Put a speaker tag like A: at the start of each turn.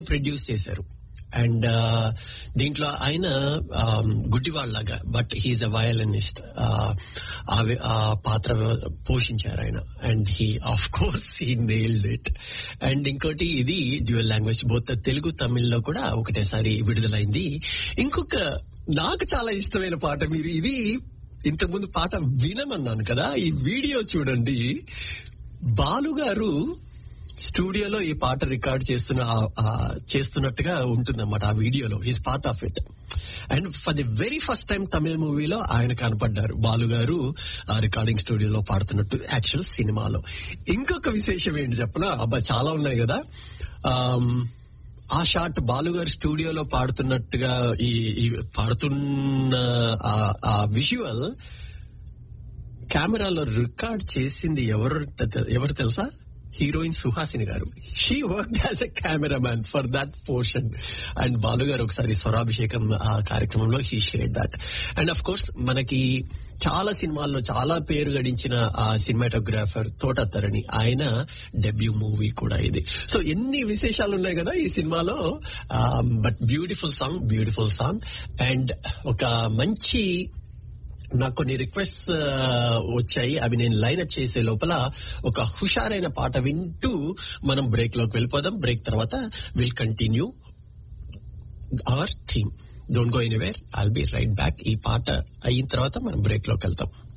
A: produce చేశారు and దీంట్లో ఆయన గుడ్డివాళ్ళలాగా బట్ హీఈస్ అ వయలినిస్ట్ ఆ పాత్ర పోషించారు ఆయన and he of course he nailed it and ఇంకోటి ఇది డ్యూయల్ లాంగ్వేజ్ బోత్ తెలుగు తమిళ్లో కూడా ఒకటేసారి విడుదలైంది ఇంకొక నాకు చాలా ఇష్టమైన పాట మీరు ఇది ఇంతకుముందు పాట వినమన్నాను కదా ఈ వీడియో చూడండి బాలు గారు స్టూడియోలో ఈ పాట రికార్డ్ చేస్తున్న చేస్తున్నట్టుగా ఉంటుందన్నమాట ఆ వీడియోలో his part of it and for the very first time తమిళ మూవీలో ఆయన కనపడ్డారు బాలు గారు ఆ రికార్డింగ్ స్టూడియోలో పాడుతున్నట్టు యాక్చువల్ సినిమాలో ఇంకొక విశేషం ఏంటి చెప్పనా అబ్బా చాలా ఉన్నాయి కదా ఆ షాట్ బాలుగారు స్టూడియోలో పాడుతున్నట్టుగా ఈ పాడుతున్న ఆ విజువల్ కెమెరాలో రికార్డ్ చేసింది ఎవరు ఎవరు తెలుసా heroine Suhasini garu she work as a cameraman for that portion and Balu garu ఒకసారి స్వరాభిషేకం ఆ కార్యక్రమంలో he share that and of course మనకి చాలా సినిమాల్లో చాలా పేరు గడించిన ఆ సినిమాటోగ్రాఫర్ తోటత్తరని ఆయన డెబ్యూ మూవీ కూడా ఇది సో ఎన్ని విశేషాలు ఉన్నాయి కదా ఈ సినిమాలో but beautiful song beautiful song and ఒక మంచి నాకు కొన్ని రిక్వెస్ట్ వచ్చాయి అవి నేను లైన్అప్ చేసే లోపల ఒక హుషారైన పాట వింటూ మనం బ్రేక్ లోకి వెళ్ళిపోదాం బ్రేక్ తర్వాత will continue our theme don't go anywhere I'll be right back ఈ పాట అయిన తర్వాత మనం బ్రేక్ లోకి వెళ్తాం